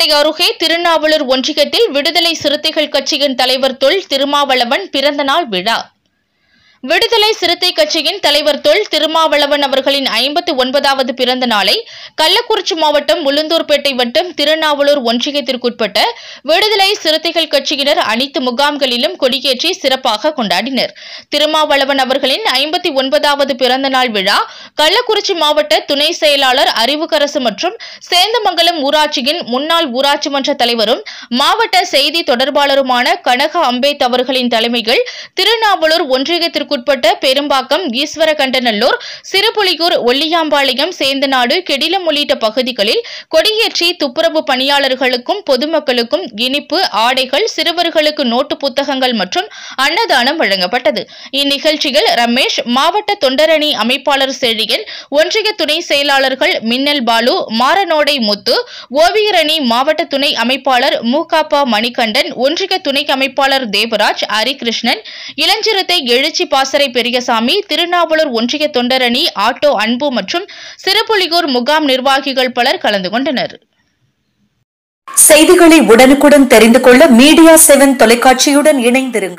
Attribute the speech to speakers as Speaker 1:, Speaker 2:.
Speaker 1: அருகே திருநாவலூர் ஒன்றியத்தில் விடுதலை சிறுத்தைகள் கட்சியின் தலைவர் தொல் திருமாவளவன் பிறந்தநாள் விழா விடுதலை சிறுத்தை கட்சியின் தலைவர் தொல் திருமாவளவன் அவர்களின் ஐம்பத்தி ஒன்பதாவது பிறந்த நாளை கள்ளக்குறிச்சி மாவட்டம் உளுந்தூர்பேட்டை வட்டம் திருநாவலூர் ஒன்றியத்திற்குட்பட்ட விடுதலை சிறுத்தைகள் கட்சியினர் அனைத்து முகாம்களிலும் கொடியேற்றி சிறப்பாக கொண்டாடினர் திருமாவளவன் அவர்களின் ஐம்பத்தி ஒன்பதாவது பிறந்த நாள் விழா கள்ளக்குறிச்சி மாவட்ட துணை செயலாளர் அறிவுக்கரசு மற்றும் சேந்தமங்கலம் ஊராட்சியின் முன்னாள் ஊராட்சி மன்ற தலைவரும் மாவட்ட செய்தி தொடர்பாளருமான கனக அம்பேத் அவர்களின் தலைமையில் திருநாவலூர் ஒன்றியத்திற்குட்பட்ட பெரும்பாக்கம் ஈஸ்வரகண்டநல்லூர் சிறுபுலியூர் ஒல்லியாம்பாளையம் சேந்தநாடு கெடிலம் உள்ளிட்ட பகுதிகளில் கொடியேற்றி துப்புரவு பணியாளர்களுக்கும் பொதுமக்களுக்கும் இனிப்பு ஆடைகள் சிறுவர்களுக்கு நோட்டு புத்தகங்கள் மற்றும் அன்னதானம் வழங்கப்பட்டது இந்நிகழ்ச்சியில் ரமேஷ் மாவட்ட தொண்டரணி அமைப்பாளர் செழியன் ஒன்றிய துணை செயலாளர்கள் மின்னல் பாலு மாரனோடை முத்து ஓவியரணி மாவட்ட துணை அமைப்பாளர் மூகாப்பா மணிகண்டன் ஒன்றிய துணை அமைப்பாளர் தேவராஜ் ஹரிகிருஷ்ணன் இளஞ்சிறுத்தை எழுச்சி பாசறை பெரியசாமி திருநாவலூர் ஒன்றிய தொண்டரணி ஆட்டோ அன்பு மற்றும் சிறுபுலியூர் முகாம் நிர்வாகிகள் பலர் கலந்து கொண்டனர்
Speaker 2: செய்திகளை உடனுக்குடன் தெரிந்து கொள்ள மீடியா செவன் தொலைக்காட்சியுடன் இணைந்திருங்கள்